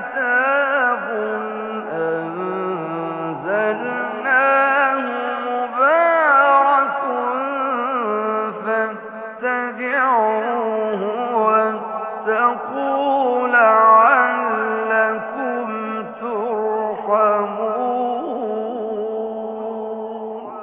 كتاب أنزلناه مبارك فاتبعوه واتقوا لعلكم ترحمون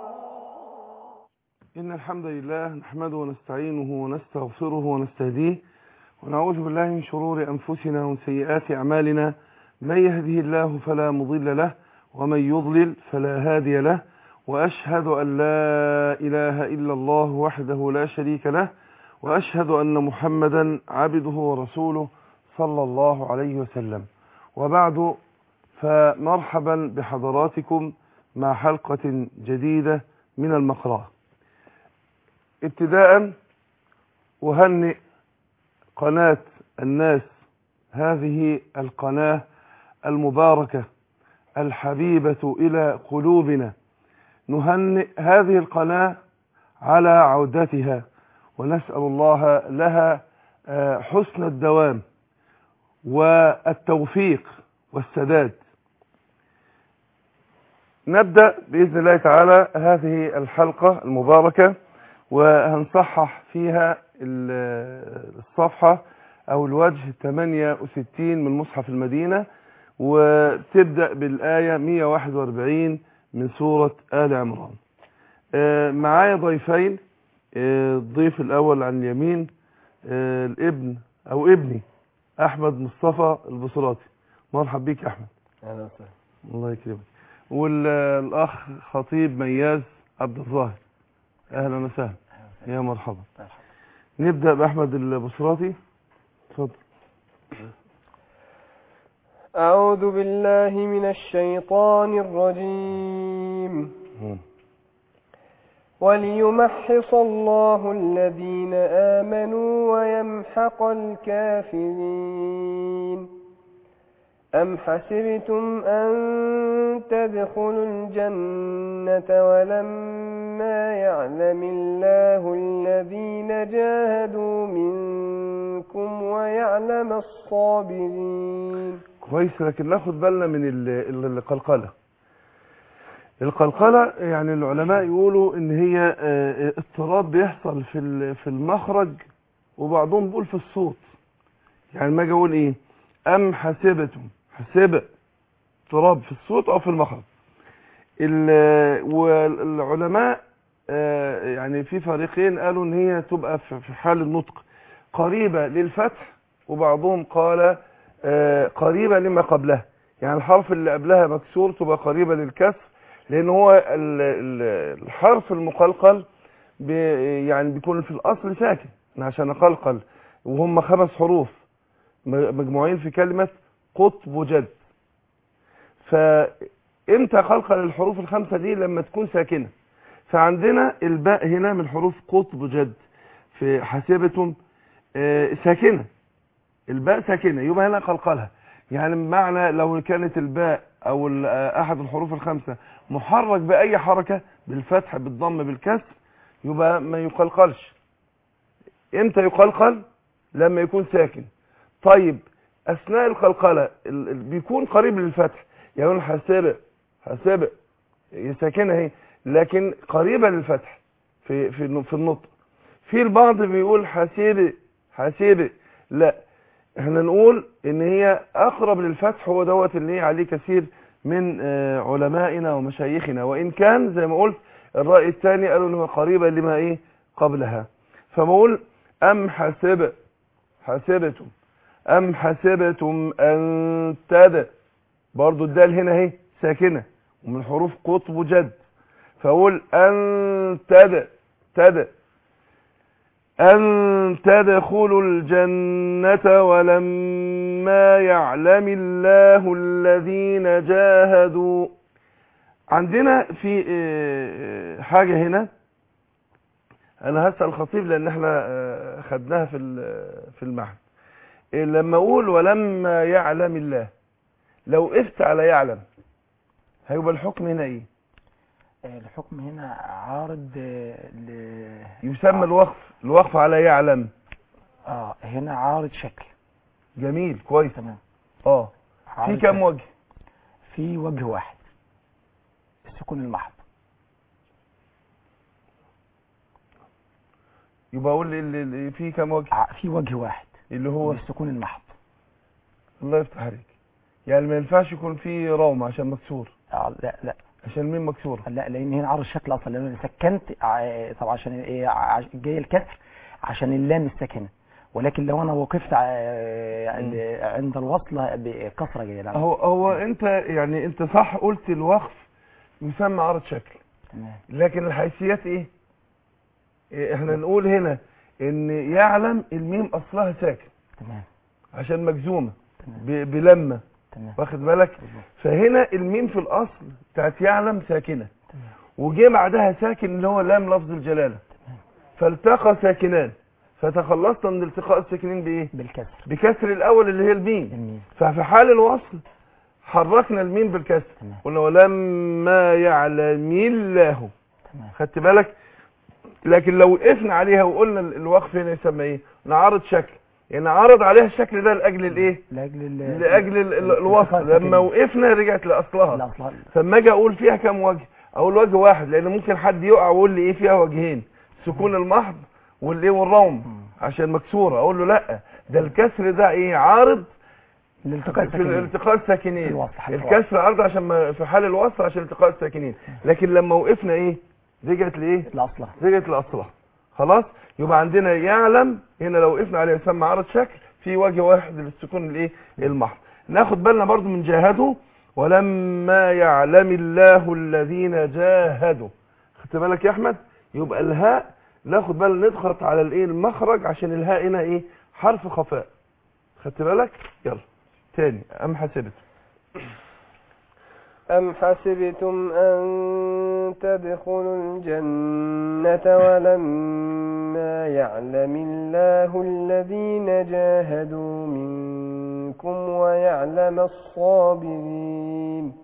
إن الحمد لله نحمده ونستعينه ونستغفره ونستهديه ونعوذ بالله من شرور أنفسنا ومن سيئات أعمالنا من يهده الله فلا مضل له ومن يضلل فلا هادي له وأشهد أن لا إله إلا الله وحده لا شريك له وأشهد أن محمدا عبده ورسوله صلى الله عليه وسلم وبعد فمرحبا بحضراتكم مع حلقة جديدة من المقرأة ابتداء أهنئ قناة الناس هذه القناة المباركة الحبيبة إلى قلوبنا نهنئ هذه القناة على عودتها ونسأل الله لها آه، حسن الدوام والتوفيق والسداد نبدأ بإذن الله تعالى هذه الحلقة المباركة وهنصحح فيها ال- الصفحة أو الوجه 68 من مصحف المدينة وتبدأ بالآية 141 من سورة آل عمران آه، معايا ضيفين آه، الضيف الأول عن اليمين آه، الابن أو ابني أحمد مصطفى البصراتي مرحب بيك يا أحمد اهلا وسهلا الله يكرمك والأخ خطيب مياز عبد الظاهر أهلا وسهلا يا مرحبا نبدأ بأحمد البصراتي اتفضل أعوذ بالله من الشيطان الرجيم مم. وليمحص الله الذين آمنوا ويمحق الكافرين أم حسبتم أن تدخلوا الجنة ولما يعلم الله الذين جاهدوا منكم ويعلم الصابرين كويس لكن ناخد بالنا من ال- ال- القلقلة القلقلة يعني العلماء يقولوا ان هي آه، اضطراب بيحصل في ال- في المخرج وبعضهم بيقول في الصوت يعني ما اجي اقول ايه ام حسبتم حسب اضطراب في الصوت او في المخرج ال- والعلماء آه، يعني في فريقين قالوا ان هي تبقى في في حال النطق قريبة للفتح وبعضهم قال آه، قريبة لما قبلها يعني الحرف اللي قبلها مكسور تبقى قريبة للكسر لان هو ال- ال- الحرف المقلقل بي يعني بيكون في الاصل ساكن عشان اقلقل وهم خمس حروف م- مجموعين في كلمة قطب جد فامتى قلقل الحروف الخمسة دي لما تكون ساكنة فعندنا الباء هنا من حروف قطب جد في حسبتم آه، ساكنة الباء ساكنة يبقى هنا قلقلها يعني بمعنى لو كانت الباء او ال- آه، احد الحروف الخمسة محرك باي حركة بالفتح بالضم بالكسر يبقى ما يقلقلش امتى يقلقل لما يكون ساكن طيب اثناء القلقلة ال- ال- بيكون قريب للفتح يعني حاسبة حاسبة هي ساكنة اهي لكن قريبة للفتح في في الن- في النطق في البعض بيقول حاسبة حاسبة لا احنا نقول ان هي اقرب للفتح هو دوت اللي عليه كثير من آه، علمائنا ومشايخنا وان كان زي ما قلت الرأي الثاني قالوا ان هو قريبة لما ايه قبلها فبقول ام حسب حسبتم ام حسبتم ان تد برضو الدال هنا اهي ساكنة ومن حروف قطب جد فاقول ان تد تد أن تدخلوا الجنة ولما يعلم الله الذين جاهدوا عندنا في آه، حاجة هنا أنا هسأل الخطيب لأن احنا آه، خدناها في ال- في المعهد آه، لما أقول ولما يعلم الله لو وقفت على يعلم هيبقى الحكم هنا إيه؟ الحكم هنا عارض آه، ل يسمى الوقف الوقف على يعلم اه هنا عارض شكل جميل كويس تمام اه في عارض كام ساكن. وجه في وجه واحد السكون المحض يبقى اقول ال- ال- في كام وجه ع- في وجه واحد اللي هو السكون المحض الله يفتح عليك يعني ما ينفعش يكون في روم عشان مكسور آه، لا لا عشان مين مكسوره لا لان هنا عرض الشكل اصلا لان انا سكنت ع- طبعا عشان ايه ع- جاي الكسر عشان اللام الساكنه ولكن لو انا وقفت ع- عند عند الوصله بكسره جايه لا هو هو انت يعني انت صح قلت الوقف يسمى عرض شكل تمام لكن الحيثيات ايه إيه، احنا نقول هنا ان يعلم الميم اصلها ساكن تمام عشان مجزومه تمام ب- بلمه تمام واخد بالك بالظبط. فهنا الميم في الاصل بتاعت يعلم ساكنه تمام وجه بعدها ساكن اللي هو لام لفظ الجلاله فالتقى ساكنان فتخلصنا من التقاء الساكنين بايه بالكسر بكسر الاول اللي هي الميم جميل ففي حال الوصل حركنا الميم بالكسر تمام قلنا ولما يعلم الله تمام خدت بالك لكن لو وقفنا عليها وقلنا ال- الوقف هنا يسمى ايه نعرض شكل يعني عرض عليها الشكل ده لاجل الايه لاجل ال- لاجل ال- ال- الوصل التقاء لما وقفنا رجعت لاصلها لا اصلا فلما اجي اقول فيها كام وجه اقول وجه واحد لان ممكن حد يقع ويقول لي ايه فيها وجهين سكون المحض والايه والروم مم. عشان مكسوره اقول له لا ده الكسر ده ايه عارض الالتقاء في الساكنين الالتقاء في الساكنين الوصل حال الوصل. الكسر عرض عشان ما في حال الوصل عشان التقاء الساكنين لكن لما وقفنا ايه رجعت لايه الاصلح رجعت لاصلها خلاص يبقى عندنا يعلم هنا لو وقفنا عليه يسمى عرض شكل في وجه واحد للسكون الايه المحض ناخد بالنا برضو من جاهدوا ولما يعلم الله الذين جاهدوا خدت بالك يا احمد يبقى الهاء ناخد بالنا نضغط على الايه المخرج عشان الهاء هنا ايه حرف خفاء خدت بالك يلا تاني ام حسبت أم حسبتم أن تدخلوا الجنة ولما يعلم الله الذين جاهدوا منكم ويعلم الصابرين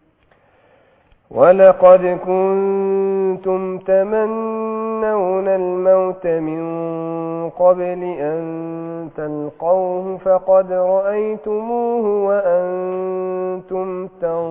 ولقد كنتم تمنون الموت من قبل أن تلقوه فقد رأيتموه وأنتم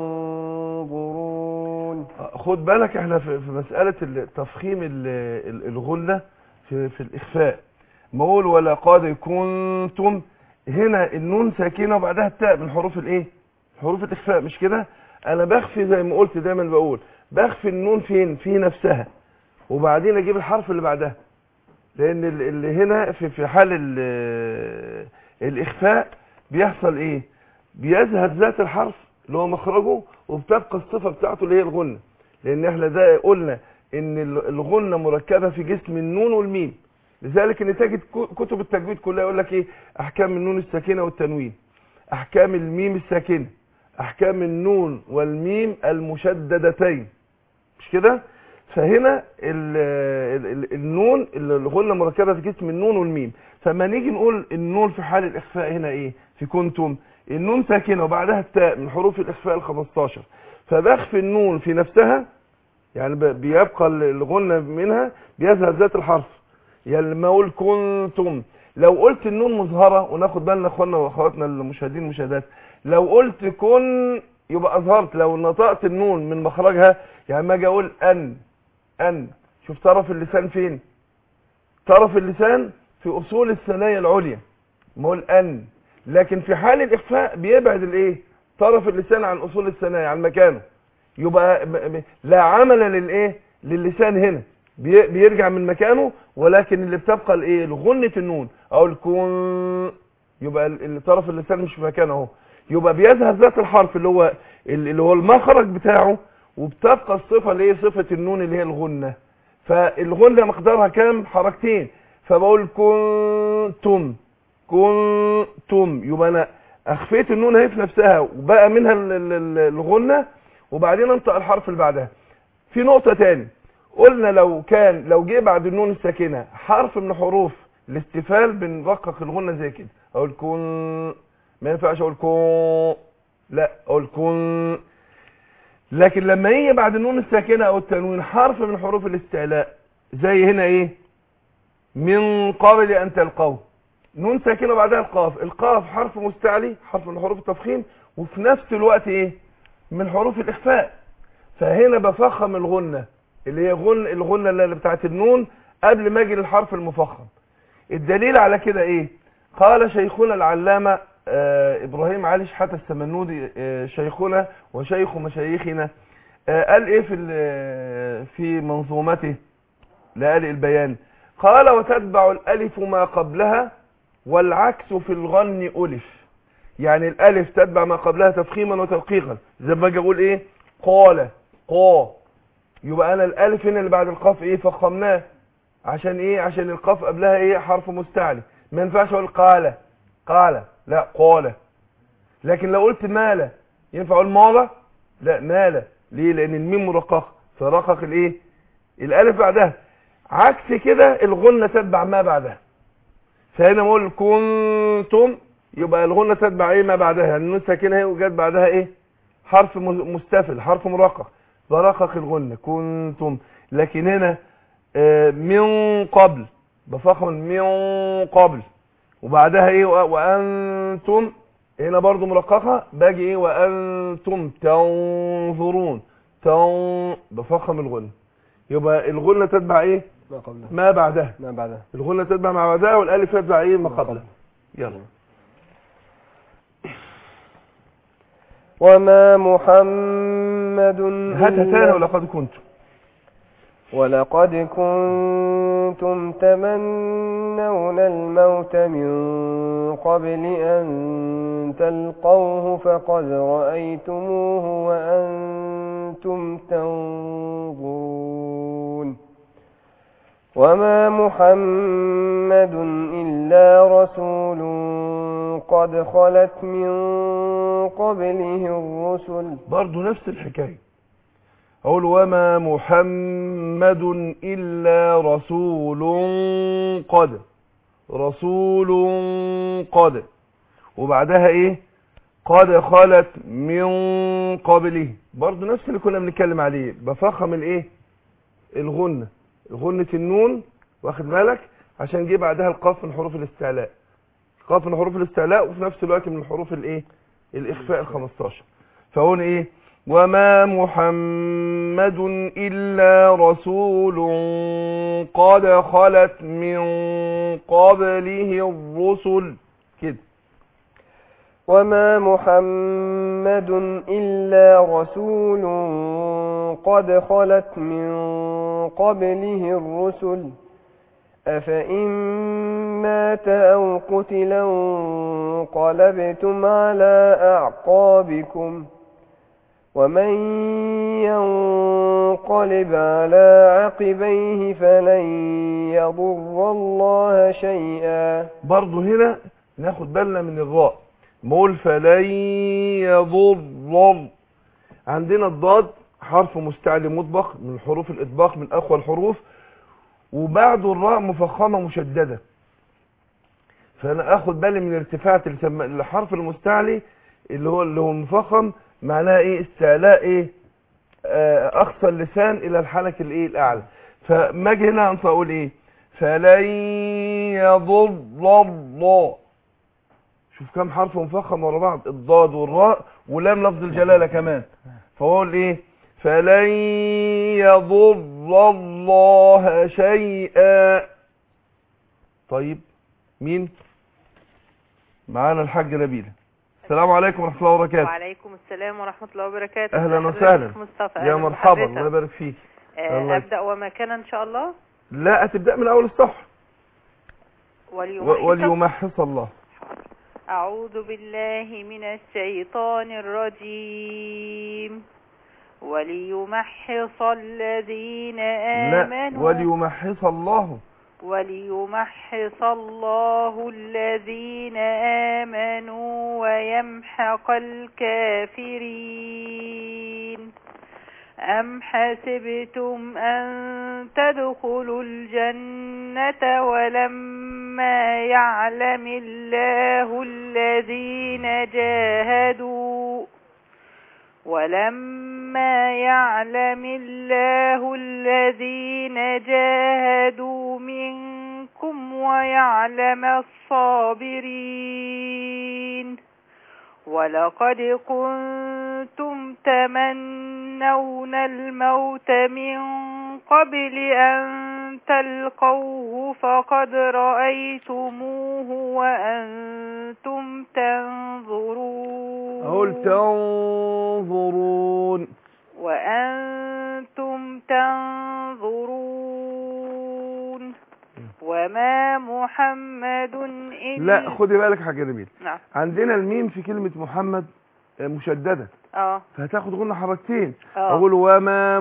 تنظرون خد بالك احنا في في مسألة ال- تفخيم ال- ال- الغلة في, في الإخفاء ما اقول ولقد كنتم هنا النون ساكنة وبعدها التاء من حروف الايه حروف الإخفاء مش كده انا بخفي زي ما قلت دايما بقول بخفي النون فين في نفسها وبعدين اجيب الحرف اللي بعدها لان ال- اللي هنا في في حال ال- الإخفاء بيحصل ايه بيزهد ذات الحرف اللي هو مخرجه وبتبقى الصفة بتاعته اللي هي الغنة لان احنا ده قلنا ان ال- الغنة مركبة في جسم النون والميم لذلك ان تجد ك- كتب التجويد كلها يقول لك ايه احكام النون الساكنة والتنوين احكام الميم الساكنة احكام النون والميم المشددتين مش كده فهنا ال ال ال النون الغنة مركبة في جسم النون والميم فما نيجي نقول النون في حال الاخفاء هنا ايه في كنتم النون ساكنة وبعدها التاء من حروف الاخفاء ال 15 فبخفي النون في نفسها يعني ب- بيبقى ال- الغنة منها بيظهر ذات الحرف يعني لما اقول كنتم لو قلت النون مظهرة وناخد بالنا اخواننا واخواتنا المشاهدين المشاهدات لو قلت كن يبقى اظهرت لو نطقت النون من مخرجها يعني ما اجي اقول ان ان شوف طرف اللسان فين طرف اللسان في اصول الثنايا العليا ما اقول ان لكن في حال الاخفاء بيبعد الايه طرف اللسان عن اصول الثنايا عن مكانه يبقى ب- ب- لا عمل للايه للسان هنا بي- بيرجع من مكانه ولكن اللي بتبقى الايه الغنة النون او الكون يبقى ال- ال- طرف اللسان مش في مكانه اهو يبقى بيظهر ذات الحرف اللي هو ال- اللي هو المخرج بتاعه وبتبقى الصفة اللي هي صفة النون اللي هي الغنة فالغنة مقدارها كام حركتين فبقول كنتم كنتم يبقى انا اخفيت النون اهي في نفسها وبقى منها ال- ال- ال- الغنة وبعدين انطق الحرف اللي بعدها في نقطة تاني قلنا لو كان لو جه بعد النون الساكنة حرف من حروف الاستفال بنرقق الغنة زي كده اقول كن ما ينفعش اقول كون لا اقول كن لكن لما يجي بعد النون الساكنة او التنوين حرف من حروف الاستعلاء زي هنا ايه من قبل ان تلقوه نون ساكنه بعدها القاف القاف حرف مستعلي حرف من حروف التفخيم وفي نفس الوقت ايه من حروف الاخفاء فهنا بفخم الغنه اللي هي غن الغنه اللي بتاعت النون قبل ما اجي للحرف المفخم الدليل على كده ايه قال شيخنا العلامه آه ابراهيم علي شحاته السمنودي آه شيخنا وشيخ مشايخنا آه قال ايه في ال- في منظومته لآلئ البيان قال وتتبع الالف ما قبلها والعكس في الغن الف يعني الالف تتبع ما قبلها تفخيما وترقيقا زي ما اجي اقول ايه قال قا يبقى انا الالف هنا اللي بعد القاف ايه فخمناه عشان ايه عشان القاف قبلها ايه حرف مستعلي ما ينفعش اقول قال قال لا قال لكن لو قلت مال ينفع اقول مال لا مال ليه لان الميم مرققه فرقق الايه الالف بعدها عكس كده الغنه تتبع ما بعدها فهنا بقول كنتم يبقى الغنه تتبع ايه ما بعدها يعني النون ساكنه اهي وجت بعدها ايه حرف م- مستفل حرف مرقق برقق الغنه كنتم لكن هنا آه، من قبل بفخم من قبل وبعدها ايه وأ- وانتم هنا برضو مرققه باجي ايه وانتم تنظرون تن بفخم الغنه يبقى الغنه تتبع ايه ما قبلها ما بعدها ما بعدها الغنة تتبع مع بعدها والالف تتبع ايه ما قبلها يلا وما محمد هاتها إلا- تاني ولقد كنت ولقد كنتم تمنون الموت من قبل أن تلقوه فقد رأيتموه وأنتم تنظرون وما محمد إلا رسول قد خلت من قبله الرسل برضو نفس الحكاية اقول وما محمد الا رسول قد رسول قد وبعدها ايه قد خلت من قبله برضو نفس اللي كنا بنتكلم عليه بفخم الايه الغنة غنة النون واخد بالك عشان جه بعدها القاف من حروف الاستعلاء قاف من حروف الاستعلاء وفي نفس الوقت من حروف الايه الاخفاء ال 15 فهون ايه وما محمد الا رسول قد خلت من قبله الرسل كده وما محمد إلا رسول قد خلت من قبله الرسل أفإن مات أو قتل انقلبتم على أعقابكم ومن ينقلب على عقبيه فلن يضر الله شيئا برضو هنا ناخد بالنا من الراء بقول فلن يضر عندنا الضاد حرف مستعلي مطبق من حروف الاطباق من اقوى الحروف وبعده الراء مفخمه مشدده فانا اخد بالي من ارتفاع السم- الحرف المستعلي اللي هو اللي هو المفخم معناها ايه استعلاء ايه آه، اقصى اللسان الى الحنك الايه الاعلى فما اجي هنا انطق اقول ايه فلن يضر الله شوف كم حرف مفخم ورا بعض الضاد والراء ولام لفظ الجلاله كمان فاقول ايه فلن يضر الله شيئا طيب مين معانا الحاج نبيله السلام عليكم ورحمه الله وبركاته وعليكم السلام ورحمة الله وبركاته اهلا حضرتك وسهلا مصطفى يا أهلا مرحبا بحضرتك. الله يبارك فيك آه، الله أبدأ وما كان إن شاء الله لا هتبدا من اول الصفحه واليوم و- وليمحص الله أعوذ بالله من الشيطان الرجيم وليمحص الذين لا آمنوا وليمحص الله وليمحص الله الذين آمنوا ويمحق الكافرين أم حسبتم أن تدخلوا الجنة ولما يعلم الله الذين جاهدوا ولما يعلم الله الذين جاهدوا منكم منكم ويعلم الصابرين ولقد كنتم تمنون الموت من قبل أن تلقوه فقد رأيتموه وأنتم تنظرون أقول تنظرون وأنتم تنظرون وما محمد إلا لا خدي بالك حاجة جميلة نعم عندنا الميم في كلمة محمد آه، مشددة اه فهتاخد غنى حركتين اه أقول وما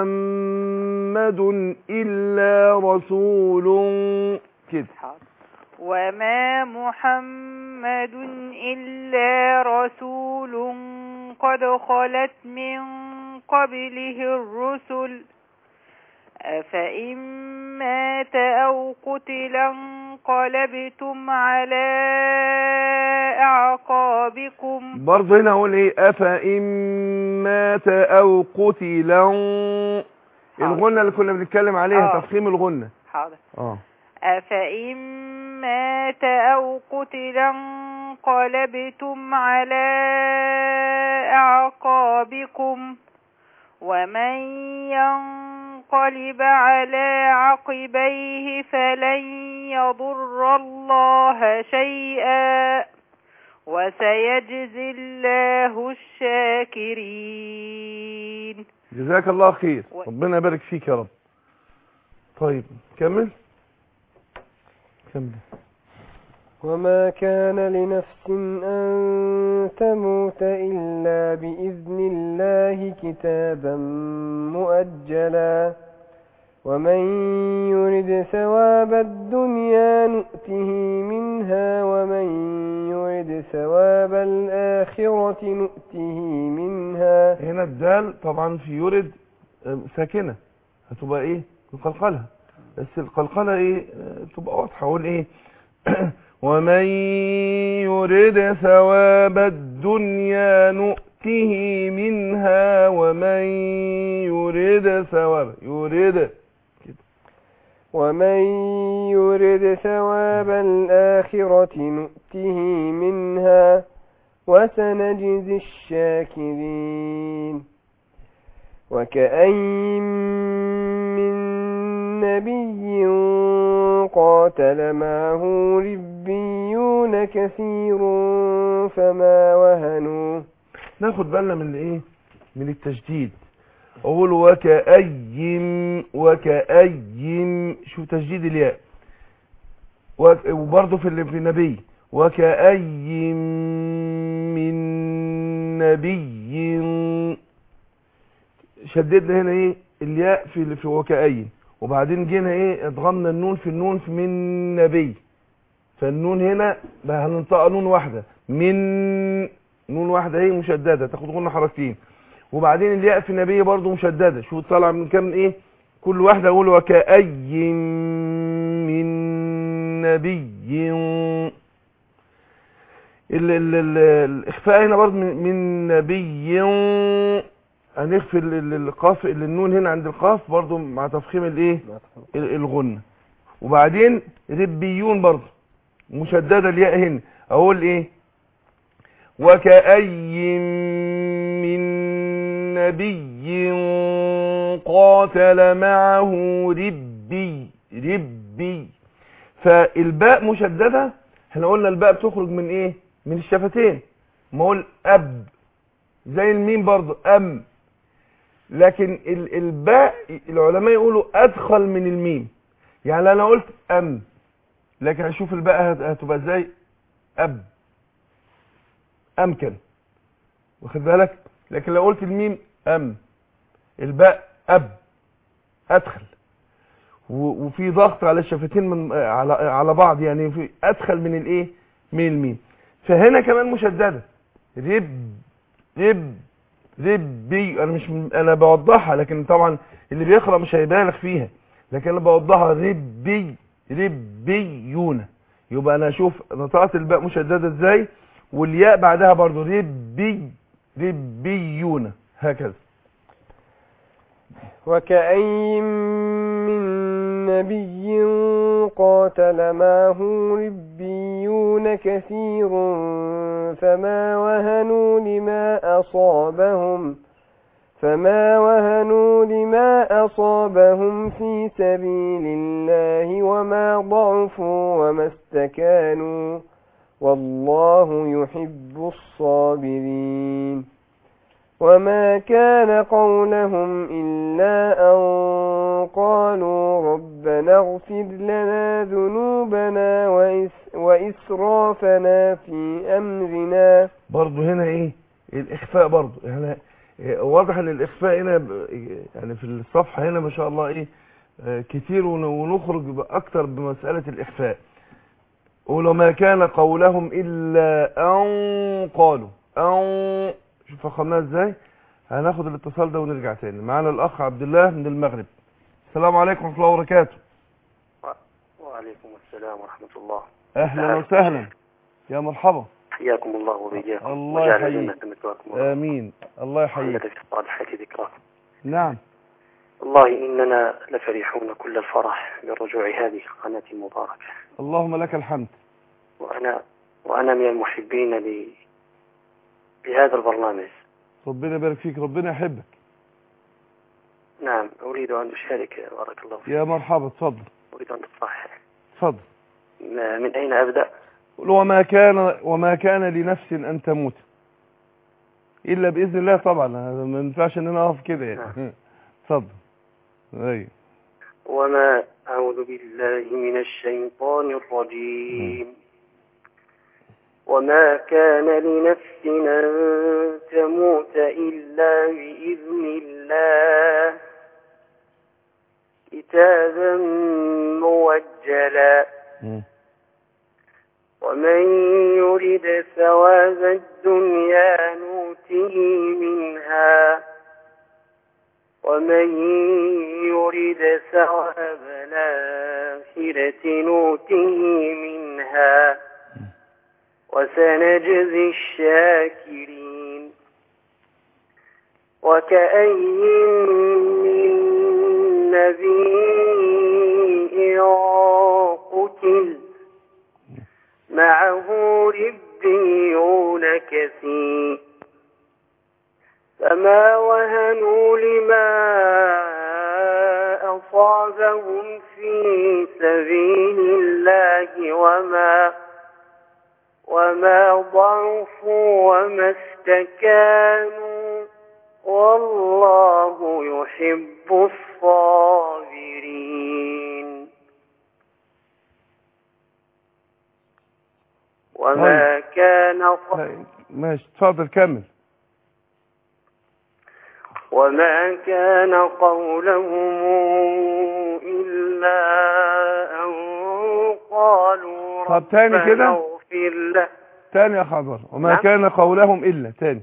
محمد إلا رسول كده حاضر. وما محمد إلا رسول قد خلت من قبله الرسل أفإن مات أو قتل انقلبتم على أعقابكم برضه هنا أقول إيه أفإن مات أو قتلا الغنة اللي كنا بنتكلم عليها آه. تفخيم الغنة حاضر اه أفإن مات أو قتل انقلبتم على أعقابكم ومن ينقلب على عقبيه فلن يضر الله شيئا وسيجزي الله الشاكرين جزاك الله خير و- ربنا يبارك فيك يا رب طيب كمل كمل وما كان لنفس أن تموت إلا بإذن الله كتابا مؤجلا ومن يرد ثواب الدنيا نؤته منها ومن يرد ثواب الآخرة نؤته منها هنا الدال طبعا في يرد آه، ساكنة هتبقى ايه القلقلة بس القلقلة ايه آه، تبقى واضحة اقول ايه ومن يرد ثواب الدنيا نؤته منها ومن يرد ثواب يرد ومن يرد ثواب الآخرة نؤته منها وسنجزي الشاكرين وكأين من نبي قاتل معه ربيون كثير فما وهنوا ناخد بالنا من ايه من التجديد اقول وكأي وكأي شوف تجديد الياء وك- وبرضه في اللي في النبي وكأي من نبي شددنا هنا ايه الياء في اللي في وكأي وبعدين جينا ايه ادغمنا النون في النون في من نبي فالنون هنا بقى هننطق نون واحده من نون واحده اهي مشدده تاخد غنى حركتين وبعدين الياء في النبي برضو مشدده شو طالع من كام ايه كل واحده اقول وكأي من نبي ال ال ال الاخفاء هنا برضو من, من نبي هنخفي ال- ال- القاف ال- النون هنا عند القاف برضو مع تفخيم الايه ال- الغنة وبعدين ربيون برضو مشددة الياء هنا اقول ايه وكأي من نبي قاتل معه ربي ربي فالباء مشددة احنا قلنا الباء بتخرج من ايه من الشفتين ما اقول اب زي الميم برضو ام لكن ال- الباء العلماء يقولوا ادخل من الميم يعني انا قلت ام لكن هشوف الباء هت- هتبقى ازاي اب امكن واخد بالك لكن لو قلت الميم ام الباء اب ادخل و- وفي ضغط على الشفتين من على على بعض يعني في ادخل من الايه من الميم فهنا كمان مشدده رب رب ربي انا مش انا بوضحها لكن طبعا اللي بيقرا مش هيبالغ فيها لكن انا بوضحها ربي ربيون يبقى انا اشوف نطقت الباء مشدده ازاي والياء بعدها برضو ربي ربيون هكذا وكأين من نبي قاتل معه ربيون كثير فما وهنوا لما أصابهم فما وهنوا لما أصابهم في سبيل الله وما ضعفوا وما استكانوا والله يحب الصابرين وما كان قولهم إلا أن قالوا ربنا اغفر لنا ذنوبنا وإس وإسرافنا في أمرنا برضو هنا ايه الاخفاء برضو يعني إيه، واضح ان الاخفاء هنا ب- يعني في الصفحة هنا ما شاء الله ايه آه، كتير ون- ونخرج اكتر بمسألة الاخفاء ولو ما كان قولهم الا ان قالوا ان شوف فخمناها ازاي هناخد الاتصال ده ونرجع تاني معانا الاخ عبد الله من المغرب السلام عليكم ورحمة الله وبركاته وعليكم السلام ورحمة الله اهلا وسهلا يا مرحبا حياكم الله وبياكم الله وجعل يحييك. جنة مثواكم ورحمة امين الله يحييك في الصالحات ذكراكم نعم والله إننا لفرحون كل الفرح برجوع هذه القناة المباركة اللهم لك الحمد وأنا وأنا من المحبين ل... لهذا البرنامج ربنا يبارك فيك ربنا يحبك نعم أريد أن أشارك بارك الله فيك يا مرحبا اتفضل أريد أن أصحح اتفضل ما- من أين أبدأ قل وما كان وما كان لنفس ان تموت الا باذن الله طبعا هذا ما ينفعش ان انا اقف كده يعني اتفضل ايوه وما أعوذ بالله من الشيطان الرجيم وما كان لنفس أن تموت إلا بإذن الله كتابا موجلا مم. ومن يرد ثواب الدنيا نوته منها ومن يرد ثواب الآخرة نوته منها وسنجزي الشاكرين وكأي من نبي قتل معه ربيون كثير فما وهنوا لما أصابهم في سبيل الله وما وما ضعفوا وما استكانوا والله يحب الصابرين وما كان ق- ماشي اتفضل كمل وما كان قولهم إلا أن قالوا طب تاني ربنا كده؟ اغفر له تاني يا خبر وما نعم. كان قولهم الا تاني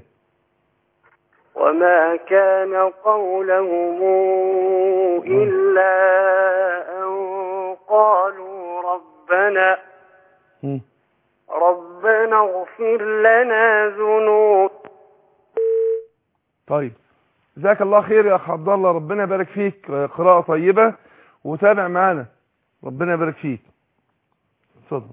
وما كان قولهم إلا أن قالوا ربنا مم. ربنا اغفر لنا ذنوب طيب جزاك الله خير يا اخ عبد الله ربنا يبارك فيك آه، قراءة طيبة وتابع معانا ربنا يبارك فيك اتفضل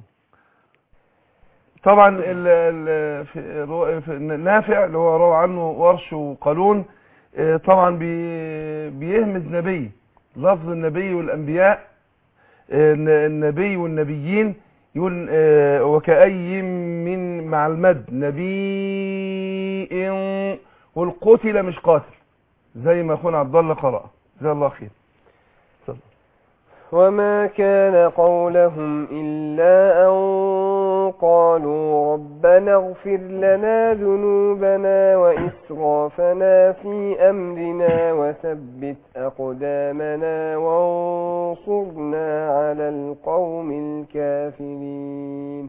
طبعا ال ال في رو- في نافع اللي هو روى عنه ورش وقالون آه، طبعا بي بيهمز نبي لفظ النبي والانبياء آه، الن- النبي والنبيين يقول آه، وكأي من مع المد نبي والقتل مش قاتل زي ما اخونا عبد الله قرأ جزاه الله خير اتفضل. وما كان قولهم إلا أن قالوا ربنا اغفر لنا ذنوبنا وإسرافنا في أمرنا وثبت أقدامنا وانصرنا على القوم الكافرين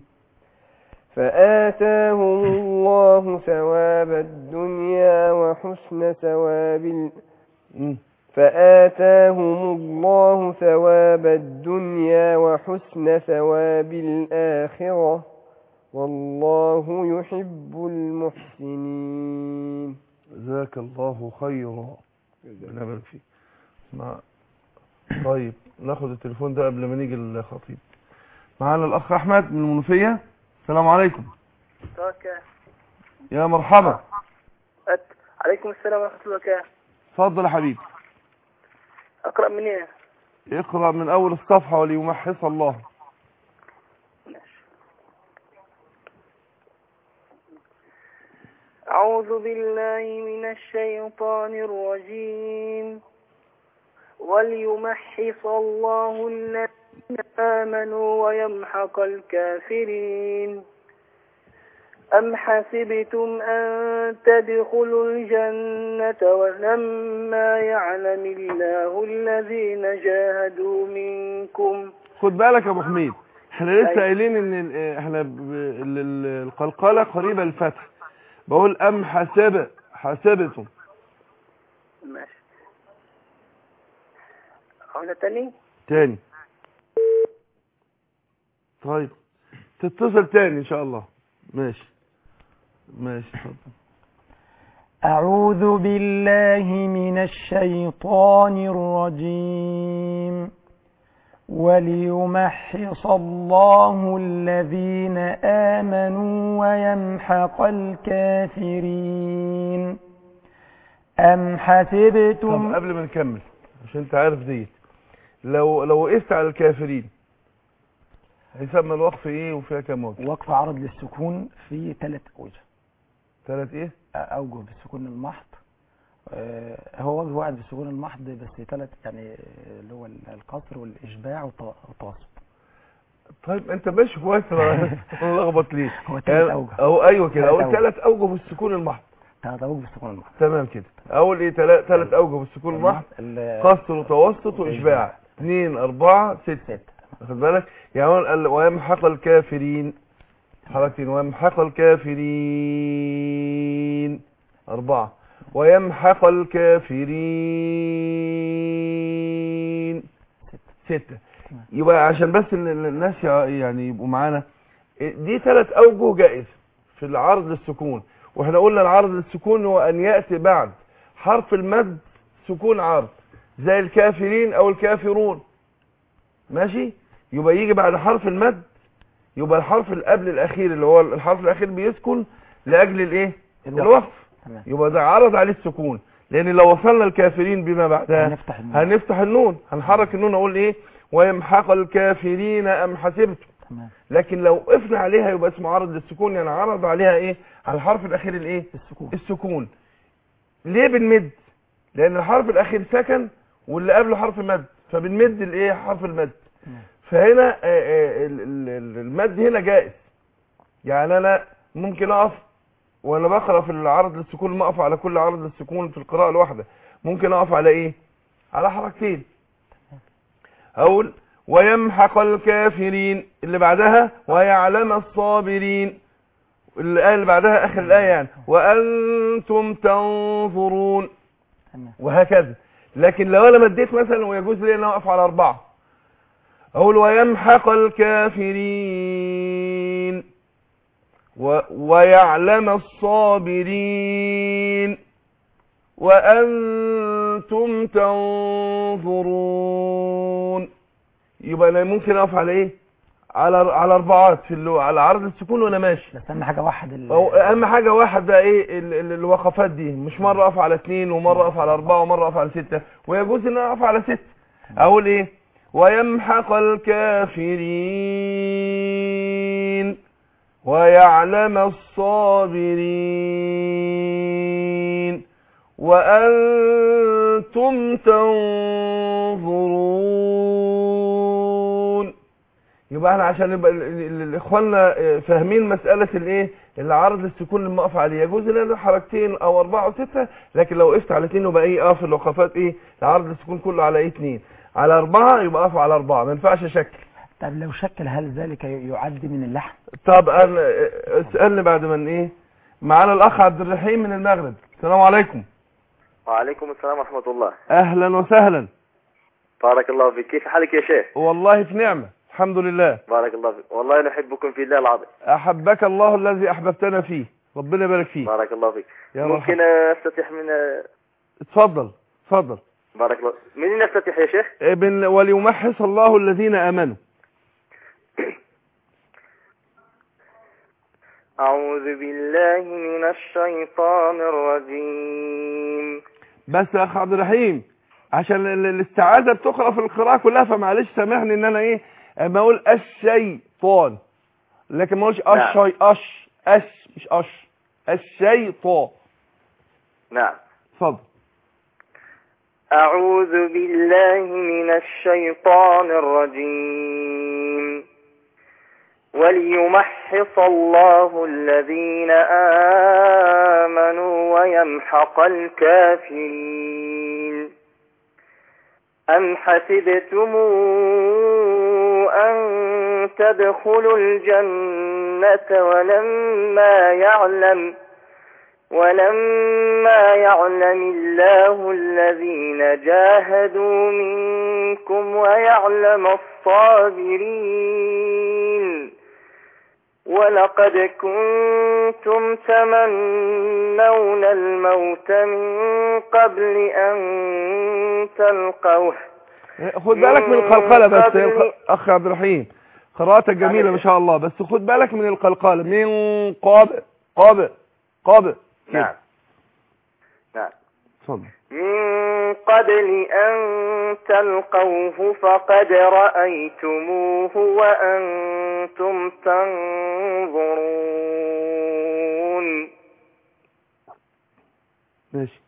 فآتاهم الله ثواب الدنيا وحسن ثواب ال... مم. فآتاهم الله ثواب الدنيا وحسن ثواب الآخرة والله يحب المحسنين جزاك الله خيرا ربنا يبارك فيك اسمع طيب ناخد التليفون ده قبل ما نيجي الخطيب معانا الاخ احمد من المنوفيه السلام عليكم يا مرحبا عليكم السلام ورحمة الله وبركاته اتفضل يا حبيبي أقرأ من إيه؟ اقرا من اول الصفحه وليمحص الله أعوذ بالله من الشيطان الرجيم وليمحص الله الذين آمنوا ويمحق الكافرين أم حسبتم أن تدخلوا الجنة ولما يعلم الله الذين جاهدوا منكم خد بالك يا ابو حميد احنا لسه أيوة. قايلين ان ال- احنا ب- ال- ال- القلقله قريبه الفتح بقول ام حسب حسبتم ماشي عودة تاني تاني طيب تتصل تاني ان شاء الله ماشي ماشي اتفضل أعوذ بالله من الشيطان الرجيم وليمحص الله الذين آمنوا ويمحق الكافرين أم طب حسبتم قبل ما نكمل عشان انت عارف ديت لو لو وقفت على الكافرين هيسمى الوقف ايه وفيها كام وجه وقف عرض للسكون في ثلاث أوجه ثلاث ايه أوجه بالسكون المحض آه، هو وجه واحد بالسكون المحض بس ثلاث يعني آه، اللي هو القصر والإشباع والت- والتوسط طيب انت ماشي كويس انا لخبط ليه هو ثلاث أوجه او ايوه كده ثلاث اول أوجه. ثلاث اوجه بالسكون المحض ثلاث أوجه بالسكون المحض تمام كده اول ايه ثلاث اوجه بالسكون المحض ال- قصر وتوسط واشباع اثنين اربعة ستة ستة واخد بالك يعني هو قال ويمحق الكافرين حركتين ويمحق الكافرين أربعة ويمحق الكافرين ستة يبقى عشان بس ال- ال- الناس يع- يعني يبقوا معانا دي ثلاث أوجه جائزة في العرض للسكون واحنا قلنا العرض للسكون هو أن يأتي بعد حرف المد سكون عرض زي الكافرين أو الكافرون ماشي يبقى يجي بعد حرف المد يبقى الحرف اللي قبل الاخير اللي هو الحرف الاخير بيسكن لاجل الايه الوقف. الوقف تمام يبقى ده عرض عليه السكون لان لو وصلنا الكافرين بما بعدها هنفتح النور. هنفتح النون هنحرك النون اقول ايه ويمحق الكافرين ام حسبتم تمام لكن لو وقفنا عليها يبقى اسمه عرض للسكون يعني عرض عليها ايه على الحرف الاخير الايه السكون السكون ليه بنمد لان الحرف الاخير سكن واللي قبله حرف مد فبنمد الايه حرف المد تمام. فهنا آه، آه، ال- ال- ال- المد هنا جائز يعني انا ممكن اقف وانا بقرا في العرض للسكون ما اقف على كل عرض للسكون في القراءه الواحده ممكن اقف على ايه على حركتين اقول ويمحق الكافرين اللي بعدها ويعلم الصابرين الآية اللي بعدها آخر الآية يعني وأنتم تنظرون تمام وهكذا لكن لو أنا مديت مثلا ويجوز لي أن أقف على أربعة أقول ويمحق الكافرين و ويعلم الصابرين وأنتم تنظرون يبقى أنا ممكن أقف على إيه على على أربعات في اللو... على عرض السكون وأنا ماشي بس اهم حاجه واحد ال- أو اهم حاجه واحد بقى ايه ال- ال- الوقفات دي مش مره اقف على اثنين ومره اقف على اربعه ومره اقف على سته ويجوز ان انا اقف على سته اقول ايه ويمحق الكافرين ويعلم الصابرين وانتم تنظرون يبقى احنا عشان يبقى ال- ال- ال- اخواننا اه، فاهمين مساله الايه العرض للسكون لما اقف عليه يجوز ان انا حركتين او اربعه او سته لكن لو وقفت على اثنين يبقى ايه اقف الوقفات ايه العرض للسكون كله على ايه اثنين على اربعه يبقى اقف على اربعه ما ينفعش اشكل طب لو شكل هل ذلك ي- يعد من اللحن طب انا اه، اسالني بعد ما ايه معانا الاخ عبد الرحيم من المغرب السلام عليكم وعليكم السلام ورحمة الله اهلا وسهلا بارك الله فيك كيف حالك يا شيخ والله في نعمه الحمد لله بارك الله فيك والله نحبكم في الله العظيم احبك الله الذي احببتنا فيه ربنا يبارك فيك بارك الله فيك يا ممكن مرحبا استفتح من اتفضل اتفضل بارك الله مين اللي يفتتح يا شيخ ابن وليمحص الله الذين امنوا أعوذ بالله من الشيطان الرجيم بس يا اخ عبد الرحيم عشان ال- الاستعاذه بتقرا في القراءه كلها فمعلش سامحني ان انا ايه اما اقول الشيطان لكن ما اقولش نعم. الشي اش اش مش اش الشيطان نعم اتفضل أعوذ بالله من الشيطان الرجيم وليمحص الله الذين آمنوا ويمحق الكافرين أم حسبتم أن تدخلوا الجنة ولما يعلم ولما يعلم الله الذين جاهدوا منكم ويعلم الصابرين ولقد كنتم تمنون الموت من قبل أن تلقوه خد بالك من القلقله بس قبل- يا الق- اخ عبد الرحيم قراءتك جميله ما معلش. شاء الله بس خد بالك من القلقله من قاب قاب قاب نعم نعم اتفضل من قبل أن تلقوه فقد رأيتموه وأنتم تنظرون ماشي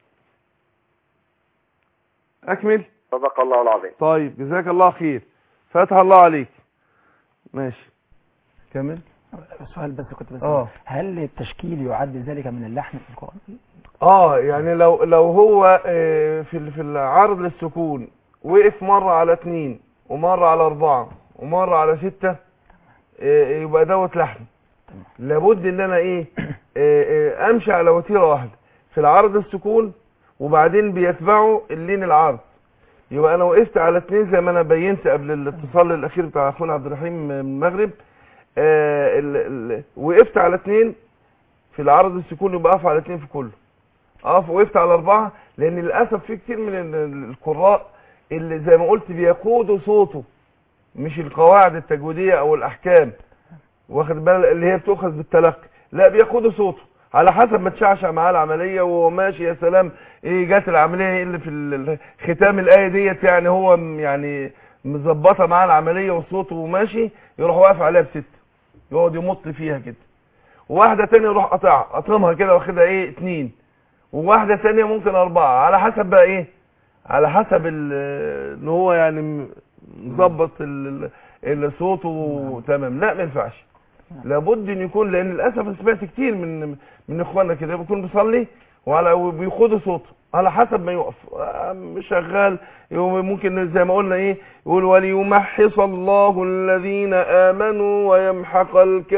اكمل صدق الله العظيم طيب جزاك الله خير فتح الله عليك ماشي كمل السؤال بس كنت بس اه. هل التشكيل يعد ذلك من اللحن في القرآن اه يعني لو لو هو آه، في ال- في العرض للسكون وقف مرة على اتنين ومرة على اربعة ومرة على ستة آه، يبقى دوت لحن لابد ان انا ايه آه، آه، امشي على وتيرة واحدة في العرض السكون وبعدين بيتبعه اللين العرض يبقى انا وقفت على اتنين زي ما انا بينت قبل الاتصال الاخير بتاع اخونا عبد الرحيم من المغرب آه، ال- ال- وقفت على اتنين في العرض السكون يبقى اقف على اتنين في كله اقف وقفت على اربعة لان للاسف في كتير من ال- ال- القراء اللي زي ما قلت بيقودوا صوته مش القواعد التجويدية او الاحكام واخد بال اللي هي بتؤخذ بالتلقي لا بيقودوا صوته على حسب ما تشعشع معاه العملية وهو ماشي يا سلام ايه جات العملية ايه اللي في ال- ختام الآية ديت يعني هو م- يعني مظبطة معاه العملية وصوته ماشي يروح واقف عليها بست يقعد يمط فيها كده وواحدة تانية يروح قطعها قطمها كده واخدها ايه اتنين وواحدة تانية ممكن اربعة على حسب بقى ايه على حسب ال- ان هو يعني م- مظبط ال- ال- الصوت تمام لا ما ينفعش لابد ان يكون لان للاسف أنا سمعت كتير من من اخواننا كده بيكون بيصلي وعلى وبيخدوا صوته على حسب ما يقف آه، مش شغال يقوم ممكن زي ما قلنا ايه يقول وليمحص الله الذين امنوا ويمحق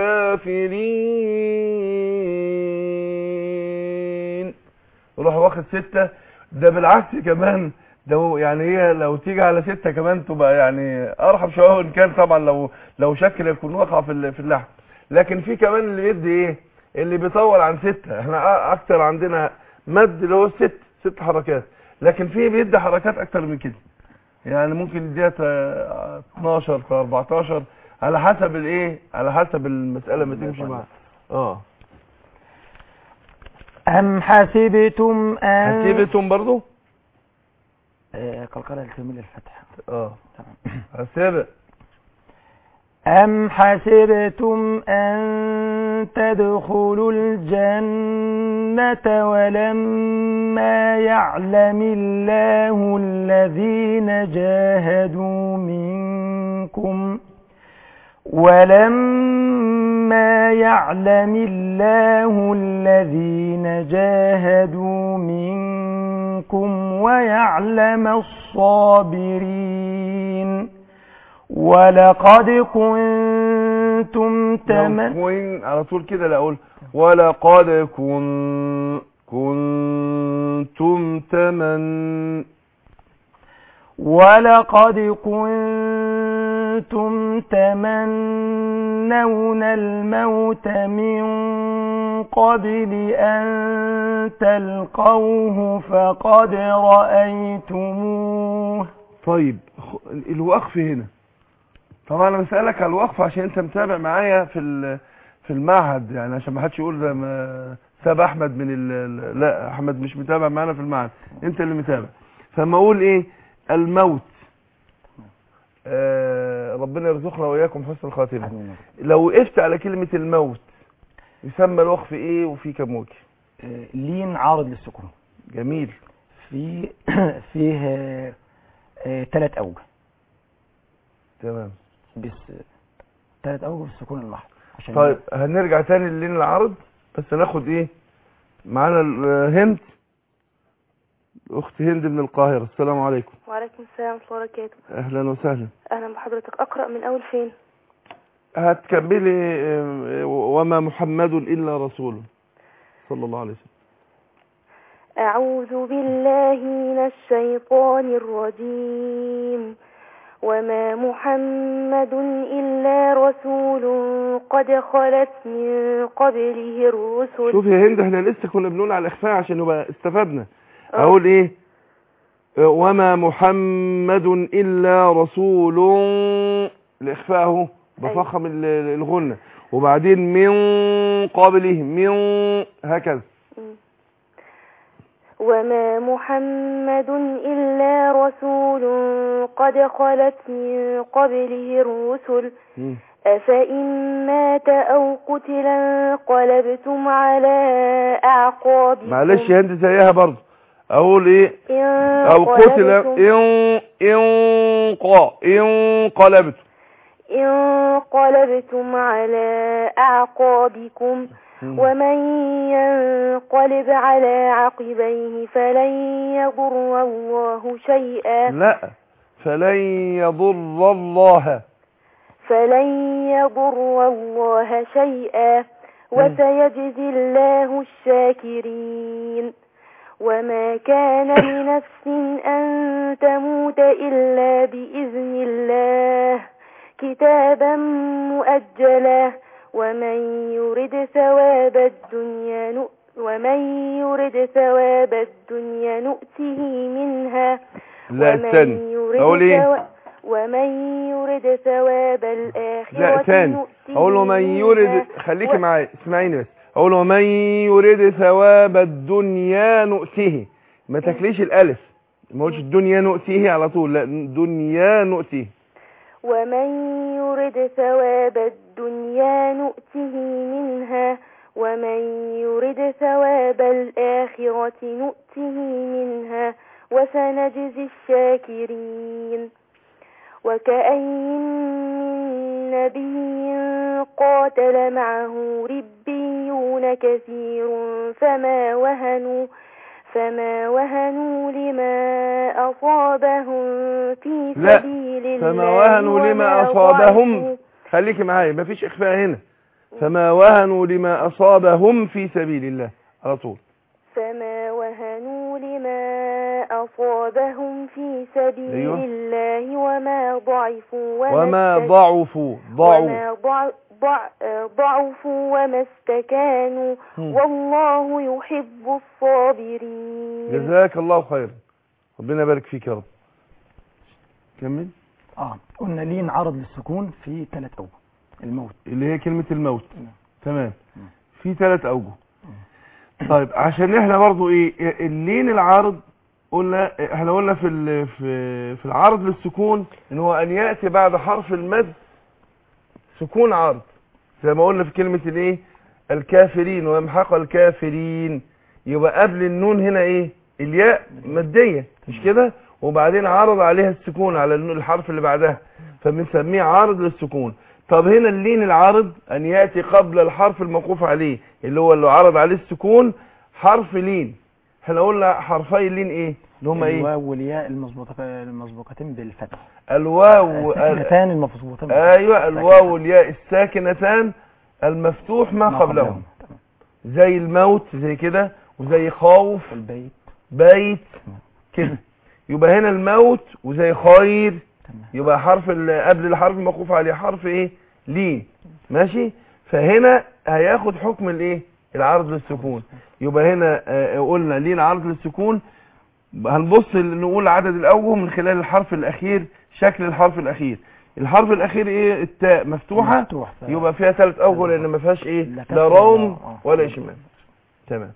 الكافرين يروح واخد ستة ده بالعكس كمان ده هو يعني هي لو تيجي على ستة كمان تبقى يعني ارحب شويه وان كان طبعا لو لو شكل يكون واقع في ال- في اللحن لكن في كمان اللي بيدي ايه اللي بيطول عن ستة احنا أ- اكتر عندنا مد اللي هو ست ست حركات لكن في بيدي حركات اكتر من كده يعني ممكن يديها تا- 12 تا 14 على حسب الايه على حسب المسألة ما تمشي معاها اه أم حسبتم أن حسبتم برضو آه، قلقلة الكامل الفتح اه تمام حسب أم حسبتم أن تدخلوا الجنة ولما يعلم الله الذين جاهدوا منكم ولما يعلم الله الذين جاهدوا منكم ويعلم الصابرين ولقد كنتم تم لو كوين على طول كده لا اقول ولقد كن كنتم تمن ولقد كنتم كنتم تمنون الموت من قبل أن تلقوه فقد رأيتموه طيب خ- الوقف هنا طبعا انا بسألك على الوقف عشان انت متابع معايا في ال- في المعهد يعني عشان ما حدش يقول ده ما ساب احمد من ال ال- لا احمد مش متابع معانا في المعهد انت اللي متابع فما اقول ايه الموت آه ربنا يرزقنا واياكم حسن الخاتمه لو وقفت على كلمه الموت يسمى الوقف ايه وفي كم وجه آه، لين عارض للسكون جميل في فيه ثلاث أوجه تمام بس ثلاث أوجه في السكون المحض عشان طيب هنرجع تاني للين العرض بس ناخد ايه معانا الهند اخت هند من القاهرة السلام عليكم وعليكم السلام ورحمة الله وبركاته اهلا وسهلا أهلا بحضرتك أقرأ من أول فين هتكملي آه، وما محمد الا رسول صلى الله عليه وسلم أعوذ بالله من الشيطان الرجيم وما محمد إلا رسول قد خلت من قبله الرسل شوف يا هند احنا لسه كنا بنقول على الاخفاء عشان نبقى استفدنا آه. اقول ايه آه، وما محمد الا رسول الاخفاء اهو بفخم ال- ال- الغنة وبعدين من قبله من هكذا وما محمد إلا رسول قد خلت من قبله الرسل مم. أفإن مات أو قتل انقلبتم على أعقابكم معلش يا هند زيها برضه اقول ايه او قتل انقلبتم ان انقا انقلبت انقلبتم على أعقابكم ومن ينقلب على عقبيه فلن يضر الله شيئا لا فلن يضر الله فلن يضر الله شيئا وسيجزي الله الشاكرين وما كان لنفس أن تموت إلا بإذن الله كتابا مؤجلا ومن يرد ثواب الدنيا نؤ ومن يرد ثواب الدنيا نؤته منها لا ومن استنى يرد اقول ايه ثوا- ومن يرد ثواب الآخرة لا تاني نؤته اقول ومن يرد منها خليكي و- معايا اسمعيني بس اقول ومن يرد ثواب الدنيا نؤته ما تاكليش الالف ما قلتش الدنيا نؤته على طول لا دنيا نؤته ومن يرد ثواب الدنيا نؤته منها ومن يرد ثواب الآخرة نؤته منها وسنجزي الشاكرين وكأي من نبي قاتل معه ربيون كثير فما وهنوا فما وهنوا لما أصابهم في لا، سبيل الله فما وهنوا لما وما أصابهم ضعفوا خليكي معايا مفيش اخفاء هنا فما وهنوا لما اصابهم في سبيل الله على طول فما وهنوا لما أصابهم في سبيل أيوة. الله وما ضعفوا وما است- ضعفوا ضعوا وما ضع ضع ضعفوا وما استكانوا مم. والله يحب الصابرين جزاك الله خيرا ربنا يبارك فيك يا رب كمل اه قلنا لين عرض للسكون في ثلاث أوجه الموت اللي هي كلمة الموت نعم. تمام في ثلاث اوجه طيب عشان احنا برضو ايه اللين العارض قلنا احنا قلنا في ال- في في العرض للسكون ان هو ان ياتي بعد حرف المد سكون عرض زي ما قلنا في كلمة الايه الكافرين ويمحق الكافرين يبقى قبل النون هنا ايه الياء مادية مش كده وبعدين عرض عليها السكون على النون- الحرف اللي بعدها فبنسميه عارض للسكون طب هنا اللين العارض ان ياتي قبل الحرف الموقوف عليه اللي هو اللي عرض عليه السكون حرف لين احنا قلنا حرفي اللين ايه اللي هما ايه الواو والياء المسبوقة- المسبوقتين بالفتح الواو ال- الساكنتان المفصوبتين بالفتح. ايوه الواو والياء الساكنتان المفتوح ما ما قبلهم تمام. زي الموت زي كده وزي خوف والبيت بيت كده يبقى هنا الموت وزي خير تمام. يبقى حرف ال- قبل الحرف الموقوف عليه حرف ايه لين ماشي فهنا هياخد حكم الايه العرض للسكون يبقى هنا آه، قلنا لين عرض للسكون هنبص ل- نقول عدد الاوجه من خلال الحرف الاخير شكل الحرف الاخير الحرف الاخير ايه التاء مفتوحه مفتوح ف- يبقى فيها ثلاث اوجه لان ما فيهاش ايه لا لا كسر روم ولا- آه. ولا اشمام تمام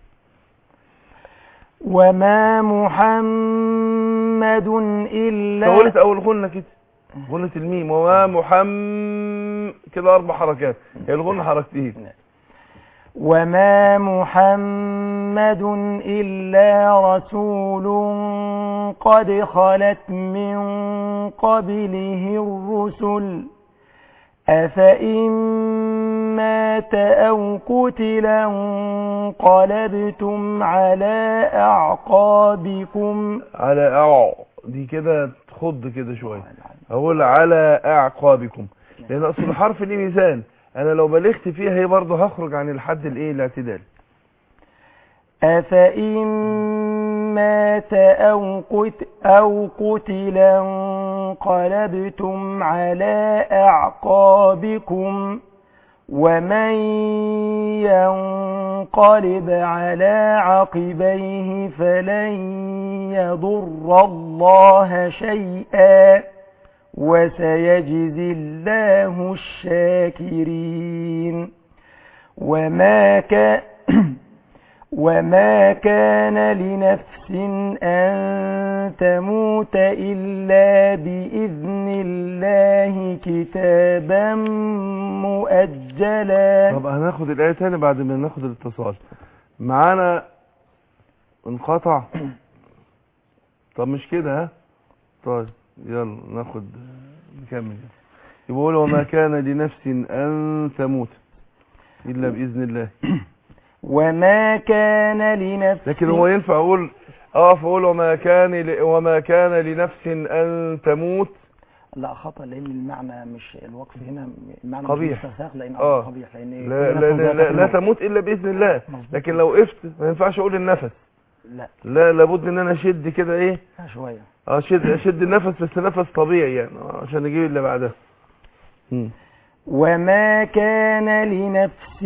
وما محمد إلا طولت اول غنه كده غنه الميم وما محمد كده اربع حركات هي الغنه حركتين وما محمد إلا رسول قد خلت من قبله الرسل أفإن مات أو قتل انقلبتم على أعقابكم على أع دي كده تخض كده شوية أقول على أعقابكم لأن أصل الحرف ليه ميزان أنا لو بلغت فيها هي برضه هخرج عن الحد الإيه الاعتدال أفإن مات أو, قت أو قتل انقلبتم على أعقابكم ومن ينقلب على عقبيه فلن يضر الله شيئا وسيجزي الله الشاكرين وما كان وما كان لنفس أن تموت إلا بإذن الله كتابا مؤجلا طب هناخد الآية تاني بعد ما ناخد الاتصال معانا انقطع طب مش كده ها طيب يلا ناخد نكمل يقول وما كان لنفس أن تموت إلا بإذن الله وما كان لنفس لكن هو ينفع اقول اقف اقول وما كان ل... وما كان لنفس ان تموت لا خطأ لأن المعنى مش الوقف هنا المعنى قبيح. مش مستساغ لأن آه. قبيح لأن لا كل لا, نفس لا, لا, ذات لا الموت. تموت الا باذن الله مظبوط. لكن لو وقفت ما ينفعش اقول النفس لا لا لابد ان انا اشد كده ايه لا شوية اه اشد اشد النفس بس نفس طبيعي يعني آه، عشان اجيب اللي بعدها مم. وما كان لنفس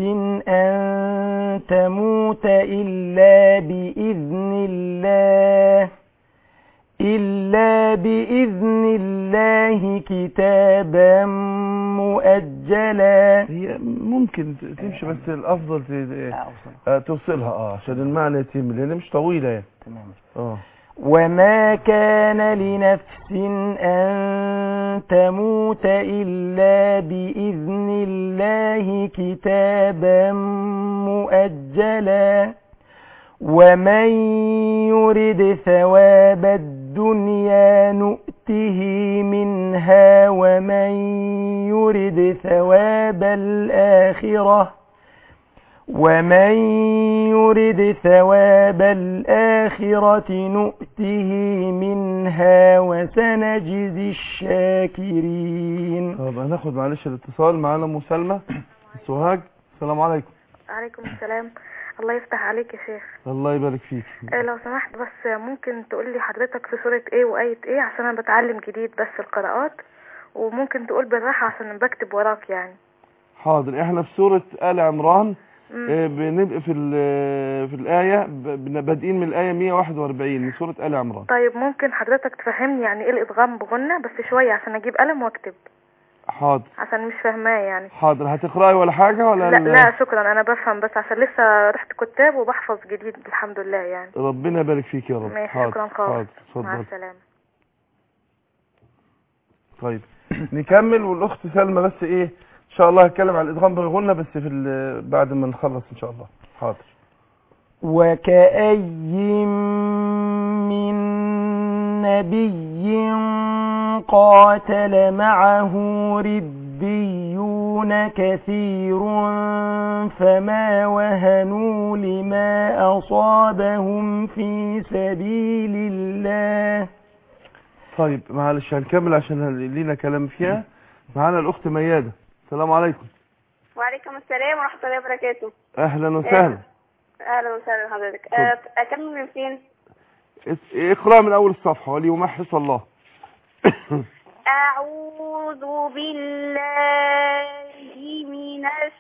أن تموت إلا بإذن الله إلا بإذن الله كتابا مؤجلا هي ممكن ت- تمشي بس الافضل ت... لا أوصل آه، توصلها اه عشان المعنى يتم لان مش طويله يعني تمام اه وما كان لنفس أن تموت إلا بإذن الله كتابا مؤجلا ومن يرد ثواب الدنيا نؤته منها ومن يرد ثواب الآخرة ومن يرد ثواب الآخرة نؤته منها وسنجزي الشاكرين طب هناخد معلش الاتصال معانا ام سلمى سوهاج السلام عليكم عليكم السلام الله يفتح عليك يا شيخ الله يبارك فيك آه، لو سمحت بس ممكن تقول لي حضرتك في سورة ايه وآية ايه عشان انا بتعلم جديد بس القراءات وممكن تقول بالراحة عشان بكتب وراك يعني حاضر احنا في سورة آل عمران مم. آه، بنبقى في ال- في الآية ب- بن- بادئين من الآية 141 من سورة آل عمران طيب ممكن حضرتك تفهمني يعني ايه الادغام بغنة بس شوية عشان اجيب قلم واكتب حاضر عشان مش فاهماه يعني حاضر هتقرأي ولا حاجة ولا لا ال- لا شكرا انا بفهم بس عشان لسه رحت كتاب وبحفظ جديد الحمد لله يعني ربنا يبارك فيك يا رب ماشي حاضر شكرا حاضر خالص مع اتفضل السلامة طيب نكمل والاخت سلمى بس ايه ان شاء الله هتكلم على الادغام بالغنة بس في ال- بعد ما نخلص ان شاء الله حاضر وكأي من نبي قاتل معه ربيون كثير فما وهنوا لما أصابهم في سبيل الله طيب معلش هنكمل عشان لينا كلام فيها معانا الاخت ميادة السلام عليكم وعليكم السلام ورحمة الله وبركاته اهلا وسهلا أهلا وسهلا حضرتك أه، أكمل من فين؟ اس- اقرأ من اول الصفحة وليمحص الله أعوذ بالله من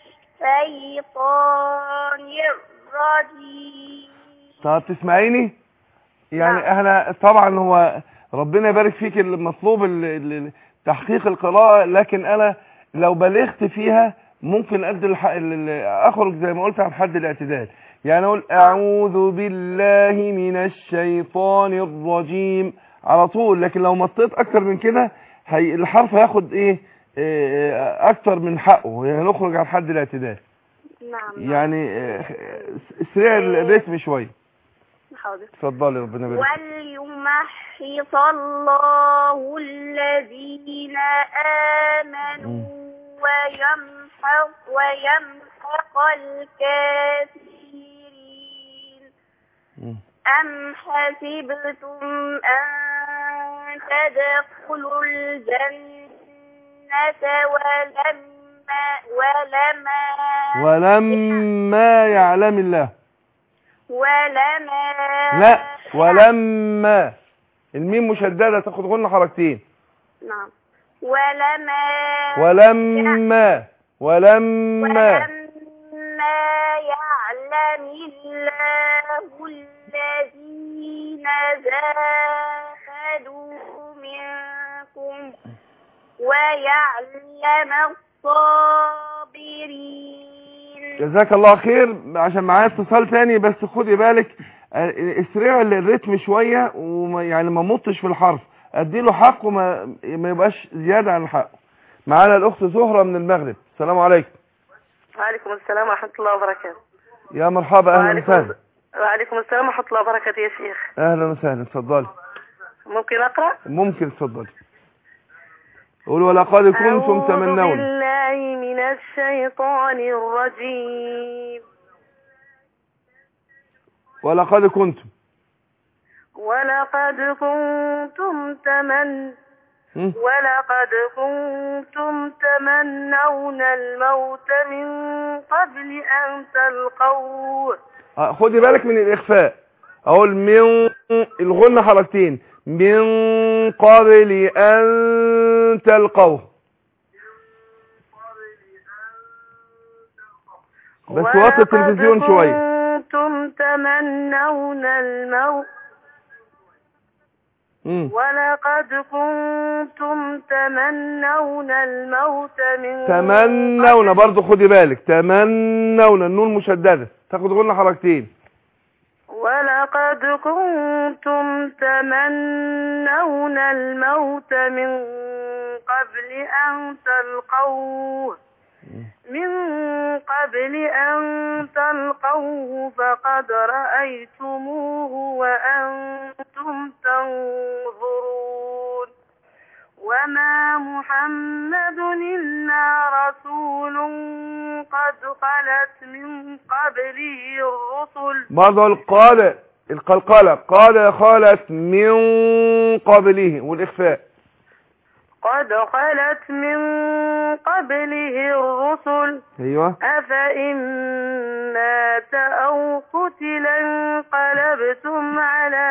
الشيطان الرجيم طب تسمعيني يعني نعم. احنا طبعا هو ربنا يبارك فيك المطلوب ال- ال- تحقيق القراءة لكن انا لو بلغت فيها ممكن ادي الح... ال- ال- اخرج زي ما قلت عن حد الاعتدال يعني اقول اعوذ بالله من الشيطان الرجيم على طول لكن لو مطيت اكتر من كده هي الحرف هياخد ايه آه، اكتر من حقه يعني نخرج عن حد الاعتدال نعم يعني آه، اسرع الريتم شويه حاضر اتفضلي ربنا يبارك فيك. وليمحص الله الذين آمنوا ويمحق ويمحق الكافرين مم. أم حسبتم أن تدخلوا الجنة ولما ولما ولما يعلم الله ولما لا ولما الميم مشددة تاخد غن حركتين نعم ولما ولما ولما ولما يعلم الله الذين جاهدوا منكم ويعلم الصابرين جزاك الله خير عشان معايا اتصال تاني بس خدي بالك آه، اسرع الريتم شوية وما يعني ما مطش في الحرف اديله حقه ما ما يبقاش زيادة عن حقه معانا الاخت زهرة من المغرب السلام عليكم وعليكم السلام ورحمة الله وبركاته يا مرحبا اهلا وعليكم وسهلا وعليكم السلام ورحمة الله وبركاته يا شيخ اهلا وسهلا اتفضلي ممكن أقرأ؟ ممكن اتفضلي قول ولقد كنتم أعوذ تمنون بالله من الشيطان الرجيم ولقد كنتم ولقد كنتم تمن م? ولقد كنتم تمنون الموت من قبل أن تلقوه آه، خدي بالك من الإخفاء أقول من الغنة حركتين من قبل أن تلقوه بس وطي التلفزيون شوية كنتم تمنون الموت مم. ولقد كنتم تمنون الموت من تمنون برضو خدي بالك تمنون النون مشددة تاخد غنة حركتين ولقد كنتم تمنون الموت من قبل أن تلقوه من قبل أن تلقوه فقد رأيتموه وأنتم تنظرون وما محمد إلا رسول قد خلت من قبله الرسل برضو القال القلقلة قال خالت من قبله والإخفاء قد خلت من قبله الرسل أيوة أفإن مات أو قتل انقلبتم على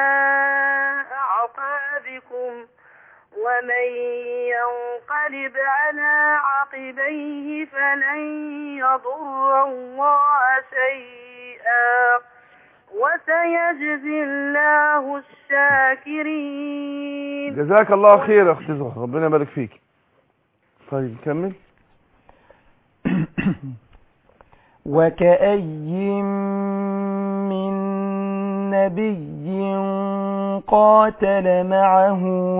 أعقابكم ومن ينقلب على عقبيه فلن يضر الله شيئا وسيجزي الله الشاكرين جزاك الله خير يا أختي زهرة ربنا يبارك فيك طيب نكمل وكأي من نبي قاتل معه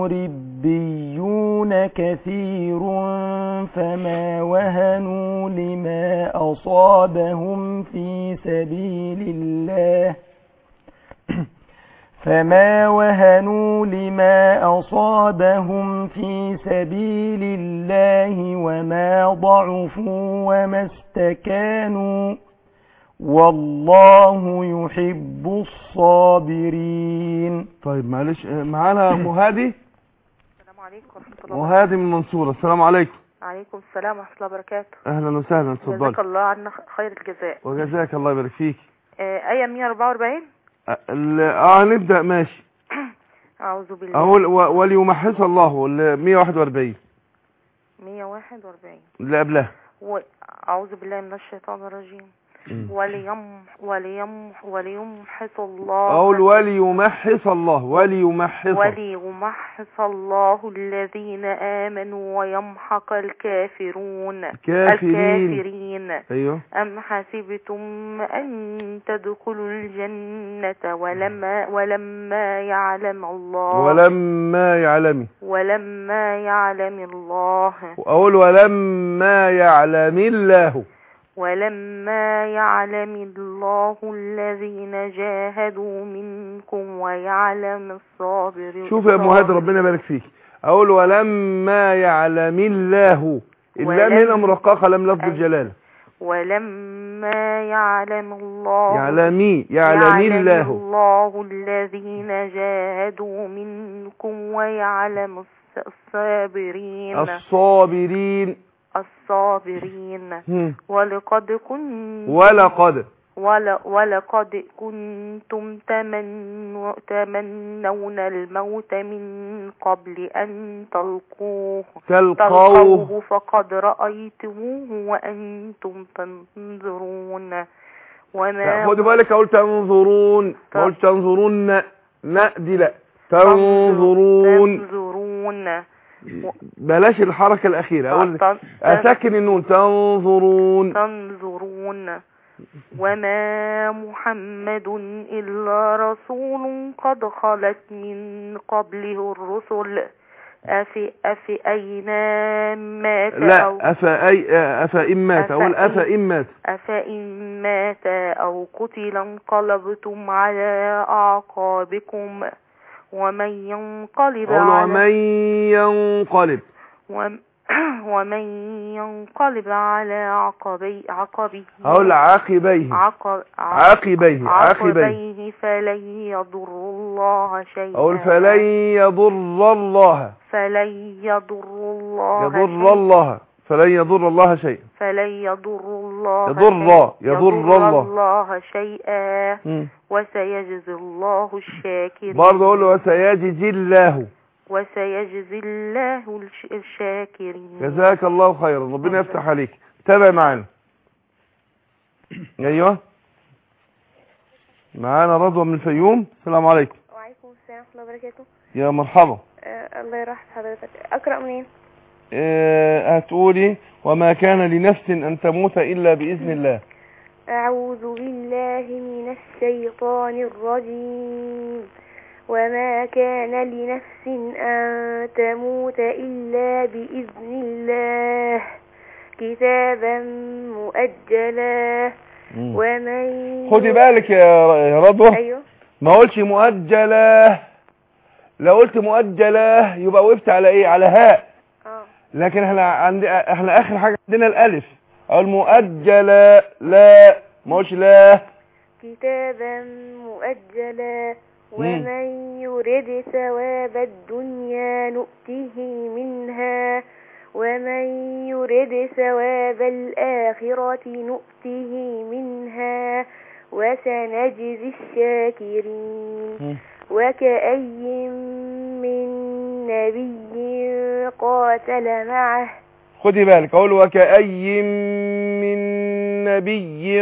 ربيون كثير فما وهنوا لما أصابهم في سبيل الله فما وهنوا لما أصابهم في سبيل الله وما ضعفوا وما استكانوا والله يحب الصابرين طيب معلش آه، معانا مهادي السلام عليكم ورحمة الله مهادي من المنصورة السلام عليكم عليكم السلام ورحمة الله وبركاته أهلا وسهلا جزاك اتفضلي الله عنا خير الجزاء وجزاك الله يبارك فيك آه، آية 144 آه، ال- اه نبدأ ماشي أعوذ بالله اهو ال- و- وليمحص الله ال 141 141 اللي قبلها وأعوذ بالله من الشيطان الرجيم مم. وليم وليم وليمحص الله اقول وليمحص الله وليمحص وليمحص الله الذين آمنوا ويمحق الكافرون كافرين الكافرين ايوه أم حسبتم أن تدخلوا الجنة ولما ولما يعلم الله ولما يعلم ولما يعلم الله اقول ولما يعلم الله ولما يعلم الله الذين جاهدوا منكم ويعلم الصابرين شوف يا مهاد ربنا يبارك فيك اقول ولما يعلم الله اللام ولم- هنا مرققه لم لفظ الجلاله ولما يعلم الله يعلمي يعلم الله الله الذين جاهدوا منكم ويعلم الص- الصابرين الصابرين الصابرين هم. ولقد كنتم ولقد ول- ولقد كنتم تمنوا تمنون الموت من قبل أن تلقوه تلقوه فقد رأيتموه وأنتم تنظرون وما خدوا بالك اقول تنظرون ما قلت تنظرون لا دي لا تنظرون تنظرون بلاش الحركه الاخيره اقول تن- اسكن النون تنظرون تنظرون وما محمد إلا رسول قد خلت من قبله الرسل أفي أفي أينا مات أو لا افا اي افا ان مات اقول أفإن- افا ان مات أفإن مات أو قتل انقلبتم على أعقابكم ومن ينقلب اقول على ومن ينقلب وم- ومن ينقلب على عقبي عقبه اقول عاقبيه عقب عاقبيه عاقبيه عقبيه فلن يضر الله شيئا اقول فلن يضر الله فلن يضر الله يضر شيئا الله فلن يضر الله شيئا فلن يضر الله يضر شيئا يضر الله. الله شيئا مم. وسيجزي الله الشاكرين برضه اقول له وسيجزي الله وسيجزي الله الش- الشاكرين جزاك الله خيرا ربنا يفتح عليك تابع معانا ايوه معانا رضوى من الفيوم السلام عليكم وعليكم السلام ورحمة الله وبركاته يا مرحبا آه الله يرحم حضرتك أقرأ منين؟ آه، هتقولي وما كان لنفس ان تموت الا باذن الله أعوذ بالله من الشيطان الرجيم وما كان لنفس أن تموت إلا بإذن الله كتابا مؤجلا مم. ومن خدي بالك يا يا رضوى أيوه ما قلتش مؤجله لو قلت مؤجله يبقى وقفت على ايه على هاء اه لكن احنا عند احنا اخر حاجه عندنا الالف او المؤجله لا ما قلتش لا كتابا مؤجلا مم. ومن يرد ثواب الدنيا نؤته منها ومن يرد ثواب الآخرة نؤته منها وسنجزي الشاكرين مم. وكأي من نبي قاتل معه خدي بالك اقول وكأي من نبي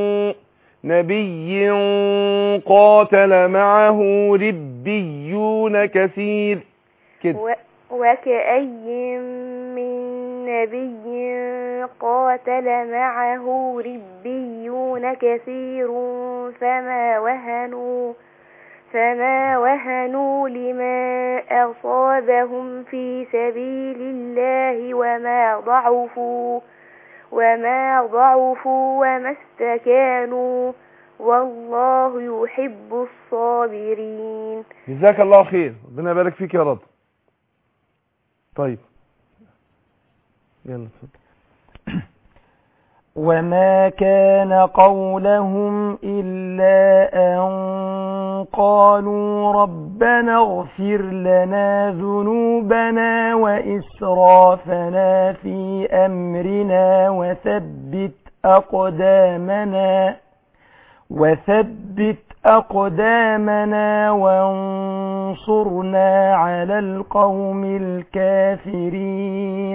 نبي قاتل معه ربيون كثير كده و- وكأي من نبي قاتل معه ربيون كثير فما وهنوا فما وهنوا لما أصابهم في سبيل الله وما ضعفوا وما ضعفوا وما استكانوا والله يحب الصابرين جزاك الله خير ربنا يبارك فيك يا رب طيب يلا اتفضل. وما كان قولهم إلا أن قالوا ربنا اغفر لنا ذنوبنا وإسرافنا في أمرنا وثبت أقدامنا وثبت أقدامنا وانصرنا على القوم الكافرين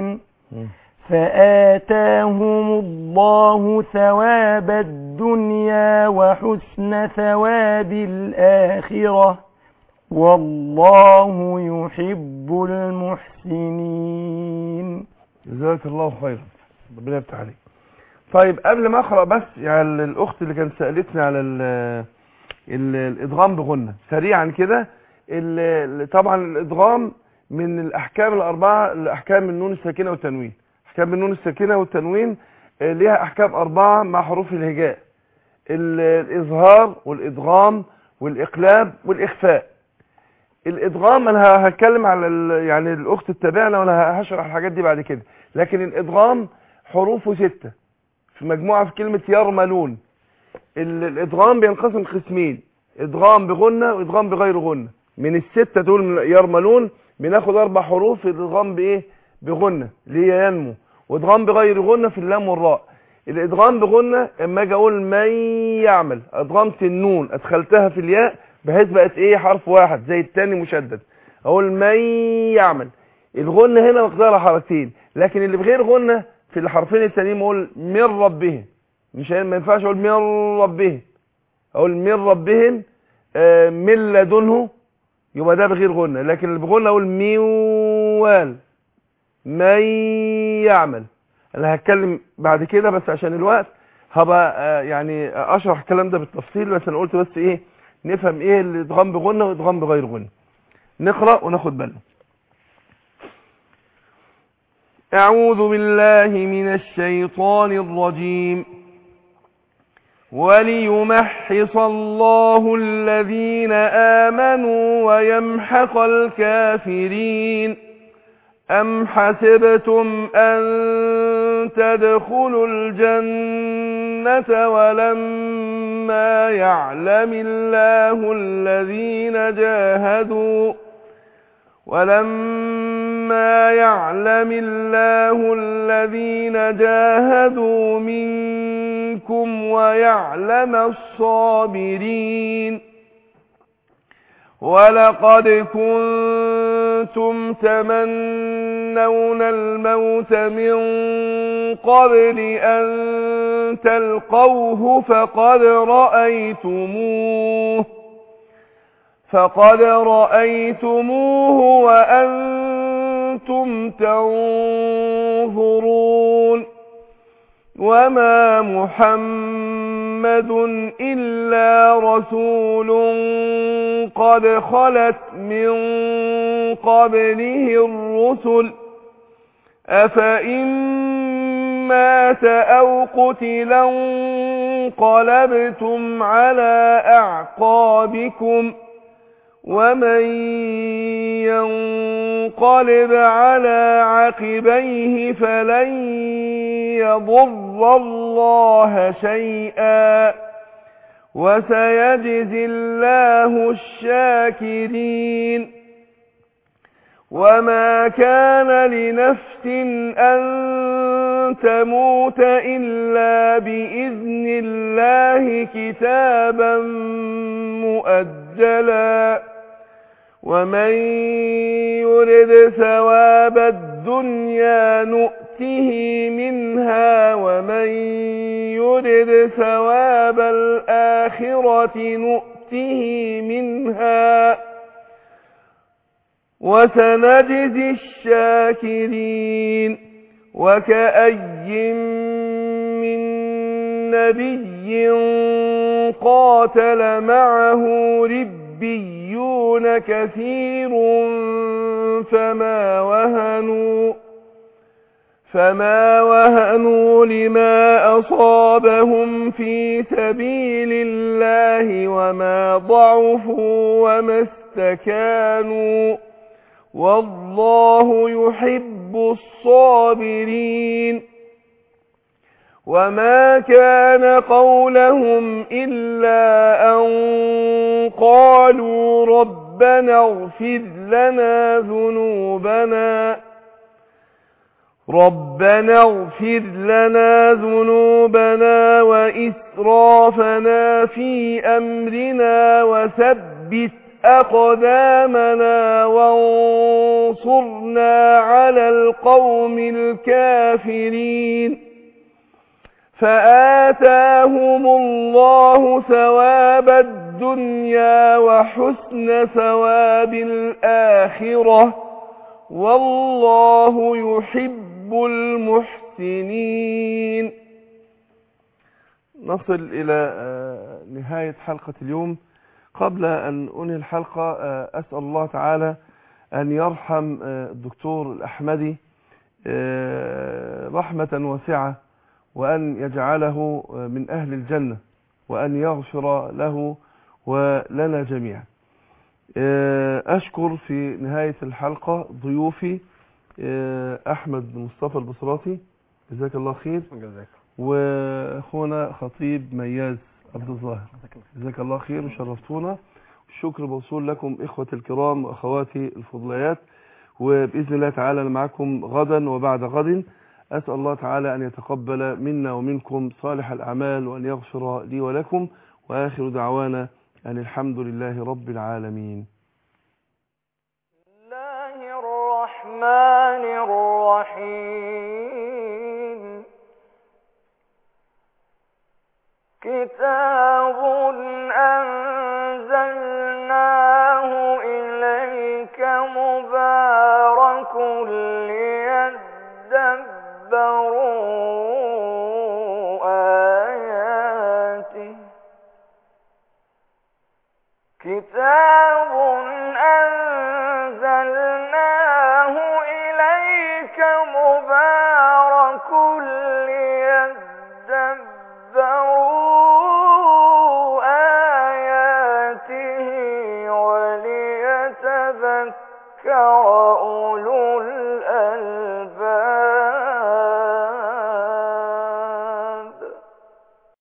فآتاهم الله ثواب الدنيا وحسن ثواب الآخرة والله يحب المحسنين جزاك الله خيرا ربنا يفتح عليك طيب قبل ما اقرا بس يعني الاخت اللي كانت سالتني على ال ال الادغام بغنه سريعا كده ال- ال- طبعا الادغام من الاحكام الاربعه الاحكام النون الساكنه والتنوين احكام النون الساكنه والتنوين آه، ليها احكام اربعه مع حروف الهجاء ال- الاظهار والادغام والاقلاب والاخفاء الادغام انا هتكلم على ال- يعني الاخت التابعنا وانا هشرح الحاجات دي بعد كده لكن الادغام حروفه ستة في مجموعة في كلمة يرملون ال- الادغام بينقسم قسمين ادغام بغنة وادغام بغير غنة من الستة دول من يرملون بناخد اربع حروف الادغام بايه بغنة اللي هي ينمو وادغام بغير غنة في اللام والراء الادغام بغنة اما اجي اقول من يعمل ادغمت النون ادخلتها في الياء بحيث بقت ايه حرف واحد زي التاني مشدد اقول من يعمل الغنة هنا مقدارها حركتين لكن اللي بغير غنة في الحرفين التانيين اقول من ربهم مش ما ينفعش اقول من ربهم اقول من ربهم آه، من لدنه يبقى ده بغير غنة لكن اللي بغنة اقول ميوال من يعمل انا هتكلم بعد كده بس عشان الوقت هبقى آه، يعني اشرح الكلام ده بالتفصيل بس انا قلت بس ايه نفهم ايه الادغام بغنة وادغام بغير غنة نقرأ وناخد بالنا أعوذ بالله من الشيطان الرجيم وليمحص الله الذين آمنوا ويمحق الكافرين أم حسبتم أن تدخلوا الجنة ولما يعلم الله الذين جاهدوا ولما يعلم الله الذين جاهدوا منكم ويعلم الصابرين ولقد كنتم تمنون الموت من قبل أن تلقوه فقد رأيتموه فقد رأيتموه وأنتم تنظرون وما محمد إلا رسول قد خلت من قبله الرسل أفإن مات أو قتلا انقلبتم على أعقابكم ومن ينقلب على عقبيه فلن يضر الله شيئا وسيجزي الله الشاكرين وما كان لنفس أن تموت إلا بإذن الله كتابا مؤجلا ومن يرد ثواب الدنيا نؤته منها ومن يرد ثواب الآخرة نؤته منها وسنجزي الشاكرين وكأي من نبي قاتل معه ربيون كثير فما وهنوا فما وهنوا لما أصابهم في سبيل الله وما ضعفوا وما استكانوا والله يحب الصابرين وما كان قولهم إلا أن قالوا ربنا اغفر لنا ذنوبنا ربنا اغفر لنا ذنوبنا وإسرافنا في أمرنا وثبت أقدامنا وانصرنا على القوم الكافرين فآتاهم الله ثواب الدنيا وحسن ثواب الآخرة والله يحب المحسنين نصل إلى آه، نهاية حلقة اليوم قبل أن أنهي الحلقة آه، أسأل الله تعالى أن يرحم آه، الدكتور الأحمدي آه، رحمة واسعة وأن يجعله آه، من أهل الجنة وأن يغفر له ولنا جميعا آه، أشكر في نهاية الحلقة ضيوفي آه، أحمد مصطفى البصراتي جزاك الله خير جزاك واخونا خطيب مياز عبد الظاهر جزاك الله خير وشرفتونا الشكر موصول لكم إخوة الكرام وأخواتي الفضليات وبإذن الله تعالى أنا معكم غدا وبعد غد أسأل الله تعالى أن يتقبل منا ومنكم صالح الأعمال وأن يغفر لي ولكم وآخر دعوانا أن الحمد لله رب العالمين الله الرحمن الرحيم كتاب أنزلناه إليك مبارك ليدبروا آياته كتاب أنزلناه إليك مبارك ليدبروا آياته وليتذكر أولو الألباب